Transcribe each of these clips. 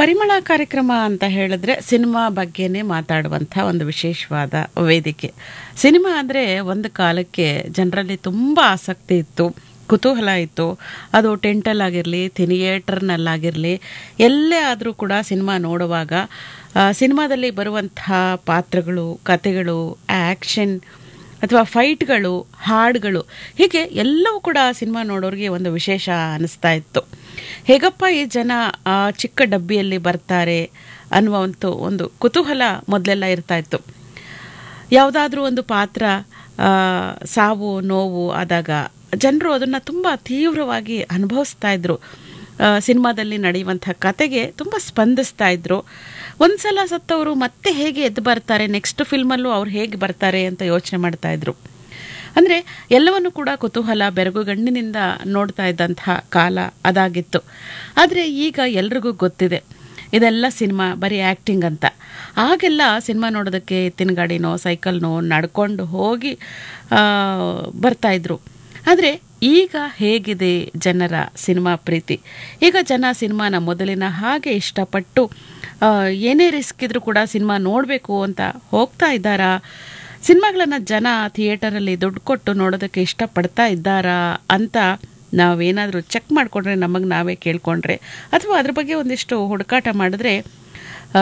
ಪರಿಮಳ ಕಾರ್ಯಕ್ರಮ ಅಂತ ಹೇಳಿದ್ರೆ ಸಿನಿಮಾ ಬಗ್ಗೆನೇ ಮಾತಾಡುವಂಥ ಒಂದು ವಿಶೇಷವಾದ ವೇದಿಕೆ ಸಿನಿಮಾ ಅಂದರೆ ಒಂದು ಕಾಲಕ್ಕೆ ಜನರಲ್ಲಿ ತುಂಬ ಆಸಕ್ತಿ ಇತ್ತು ಕುತೂಹಲ ಇತ್ತು ಅದು ಟೆಂಟಲ್ಲಾಗಿರಲಿ ಥಿಯೇಟರ್ನಲ್ಲಾಗಿರಲಿ ಎಲ್ಲೇ ಆದರೂ ಕೂಡ ಸಿನಿಮಾ ನೋಡುವಾಗ ಆ, ಸಿನಿಮಾದಲ್ಲಿ ಬರುವಂಥ ಪಾತ್ರಗಳು ಕತೆಗಳು ಆ್ಯಕ್ಷನ್ ಅಥವಾ ಫೈಟ್ಗಳು ಹಾಡುಗಳು ಹೀಗೆ ಎಲ್ಲವೂ ಕೂಡ ಸಿನಿಮಾ ನೋಡೋರಿಗೆ ಒಂದು ವಿಶೇಷ ಅನಿಸ್ತಾ ಇತ್ತು ಹೇಗಪ್ಪ ಈ ಜನ ಆ ಚಿಕ್ಕ ಡಬ್ಬಿಯಲ್ಲಿ ಬರ್ತಾರೆ ಅನ್ನುವಂಥ ಒಂದು ಕುತೂಹಲ ಮೊದಲೆಲ್ಲ ಇರ್ತಾ ಇತ್ತು ಯಾವುದಾದ್ರೂ ಒಂದು ಪಾತ್ರ ಆ, ಸಾವು ನೋವು ಆದಾಗ ಜನರು ಅದನ್ನು ತುಂಬ ತೀವ್ರವಾಗಿ ಅನುಭವಿಸ್ತಾ ಇದ್ರು ಆ, ಸಿನಿಮಾದಲ್ಲಿ ನಡೆಯುವಂಥ ಕತೆಗೆ ತುಂಬ ಸ್ಪಂದಿಸ್ತಾ ಇದ್ರು ಒಂದ್ಸಲ ಸತ್ತವರು ಮತ್ತೆ ಹೇಗೆ ಎದ್ದು ಬರ್ತಾರೆ ನೆಕ್ಸ್ಟ್ ಫಿಲ್ಮಲ್ಲೂ ಅವ್ರು ಹೇಗೆ ಬರ್ತಾರೆ ಅಂತ ಯೋಚನೆ ಮಾಡ್ತಾ ಇದ್ರು ಅಂದರೆ ಎಲ್ಲವನ್ನು ಕೂಡ ಕುತೂಹಲ ಬೆರಗುಗಣ್ಣಿನಿಂದ ನೋಡ್ತಾ ಇದ್ದಂತಹ ಕಾಲ ಅದಾಗಿತ್ತು ಆದರೆ ಈಗ ಎಲ್ರಿಗೂ ಗೊತ್ತಿದೆ ಇದೆಲ್ಲ ಸಿನಿಮಾ ಬರೀ ಆ್ಯಕ್ಟಿಂಗ್ ಅಂತ ಆಗೆಲ್ಲ ಸಿನಿಮಾ ನೋಡೋದಕ್ಕೆ ಎತ್ತಿನ ಗಾಡಿನೋ ಸೈಕಲ್ನೋ ನಡ್ಕೊಂಡು ಹೋಗಿ ಆ, ಬರ್ತಾಯಿದ್ರು ಆದರೆ ಈಗ ಹೇಗಿದೆ ಜನರ ಸಿನಿಮಾ ಪ್ರೀತಿ ಈಗ ಜನ ಸಿನಿಮಾನ ಮೊದಲಿನ ಹಾಗೆ ಇಷ್ಟಪಟ್ಟು ಆ, ಏನೇ ರಿಸ್ಕ್ ಇದ್ರೂ ಕೂಡ ಸಿನಿಮಾ ನೋಡಬೇಕು ಅಂತ ಹೋಗ್ತಾ ಇದ್ದಾರಾ ಸಿನಿಮಾಗಳನ್ನು ಜನ ಥಿಯೇಟರಲ್ಲಿ ದುಡ್ಡು ಕೊಟ್ಟು ನೋಡೋದಕ್ಕೆ ಇಷ್ಟಪಡ್ತಾ ಇದ್ದಾರಾ ಅಂತ ನಾವೇನಾದರೂ ಚೆಕ್ ಮಾಡಿಕೊಂಡ್ರೆ ನಮಗೆ ನಾವೇ ಕೇಳ್ಕೊಂಡ್ರೆ ಅಥವಾ ಅದ್ರ ಬಗ್ಗೆ ಒಂದಿಷ್ಟು ಹುಡುಕಾಟ ಮಾಡಿದ್ರೆ ಆ,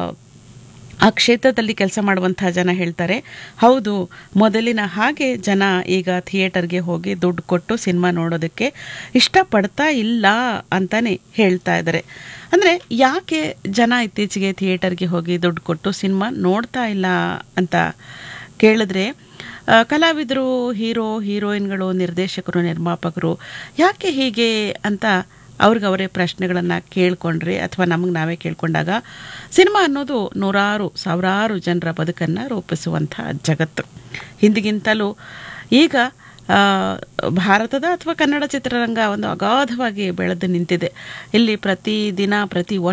ಆ ಕ್ಷೇತ್ರದಲ್ಲಿ ಕೆಲಸ ಮಾಡುವಂಥ ಜನ ಹೇಳ್ತಾರೆ ಹೌದು ಮೊದಲಿನ ಹಾಗೆ ಜನ ಈಗ ಥಿಯೇಟರ್ಗೆ ಹೋಗಿ ದುಡ್ಡು ಕೊಟ್ಟು ಸಿನಿಮಾ ನೋಡೋದಕ್ಕೆ ಇಷ್ಟಪಡ್ತಾ ಇಲ್ಲ ಅಂತಾನೆ ಹೇಳ್ತಾ ಇದ್ದಾರೆ ಅಂದರೆ ಯಾಕೆ ಜನ ಇತ್ತೀಚೆಗೆ ಥಿಯೇಟರ್ಗೆ ಹೋಗಿ ದುಡ್ಡು ಕೊಟ್ಟು ಸಿನಿಮಾ ನೋಡ್ತಾ ಇಲ್ಲ ಅಂತ ಕೇಳಿದ್ರೆ ಆ, ಕಲಾವಿದರು ಹೀರೋ ಹೀರೋಯಿನ್ಗಳು ನಿರ್ದೇಶಕರು ನಿರ್ಮಾಪಕರು ಯಾಕೆ ಹೀಗೆ ಅಂತ ಅವ್ರಿಗವರೇ ಪ್ರಶ್ನೆಗಳನ್ನು ಕೇಳ್ಕೊಂಡ್ರೆ ಅಥವಾ ನಮಗೆ ನಾವೇ ಕೇಳ್ಕೊಂಡಾಗ ಸಿನಿಮಾ ಅನ್ನೋದು ನೂರಾರು ಸಾವಿರಾರು ಜನರ ಬದುಕನ್ನು ರೂಪಿಸುವಂಥ ಜಗತ್ತು ಹಿಂದಿಗಿಂತಲೂ ಈಗ ಆ, ಭಾರತದ ಅಥವಾ ಕನ್ನಡ ಚಿತ್ರರಂಗ ಒಂದು ಅಗಾಧವಾಗಿ ಬೆಳೆದು ನಿಂತಿದೆ ಇಲ್ಲಿ ಪ್ರತಿ ದಿನ ಪ್ರತಿ ವರ್ಷ